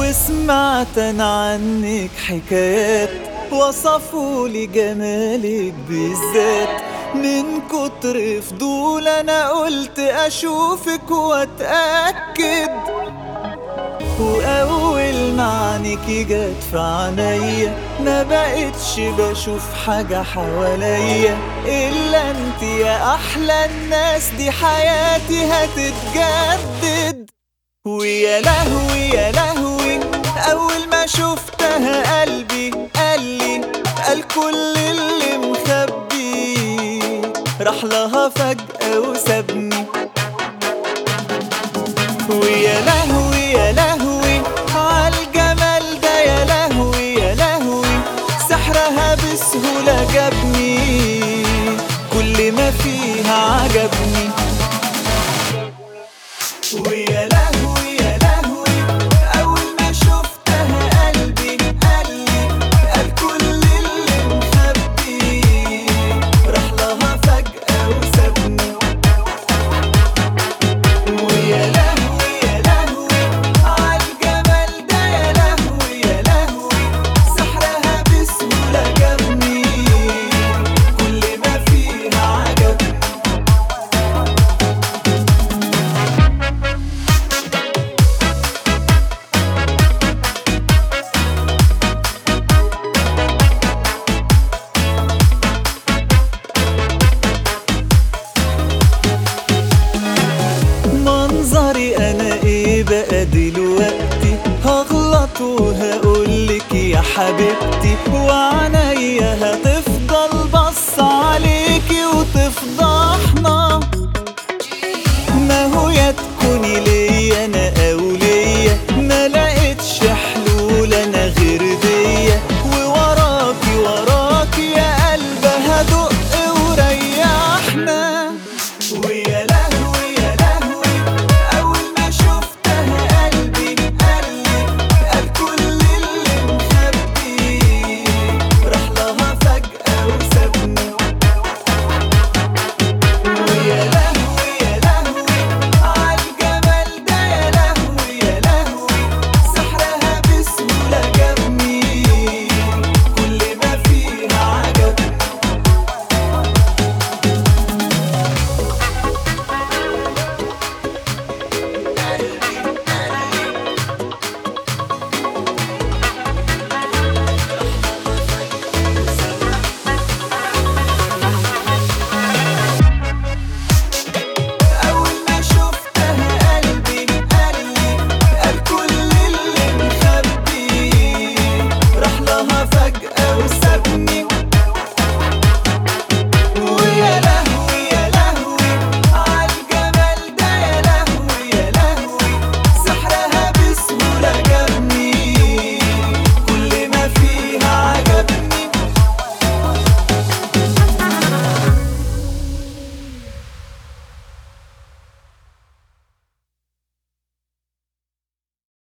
وسمعت انا عنك حكايات وصفوا لي جمالك بالذات من كتر فضول انا قلت اشوفك واتاكد واول ما عينيكي جت في عينيا ما بقتش بشوف حاجه حواليا الا انت يا احلى الناس دي حياتي هتتجدد ويا لهوي يا لهوي اول ما شفتها قلبي قال لي قال كل اللي مخبي راح لها فجأة وسابني ويا لهوي يا لهوي عالجمال ده يا لهوي يا لهوي سحرها بسهولة جابني كل ما فيها عجبني ويا لهوي يا لهوي أول ما شفتها قلبي قال لي قال كل اللي مخبي راح لها فجأة وسابني ويا لهوي يا لهوي عالجمال ده يا لهوي يا لهوي سحرها بسهولة جابني كل ما فيها عجبني منظري انا ايه بقى دلوقتي هغلط وهقولك يا حبيبتي وعنيا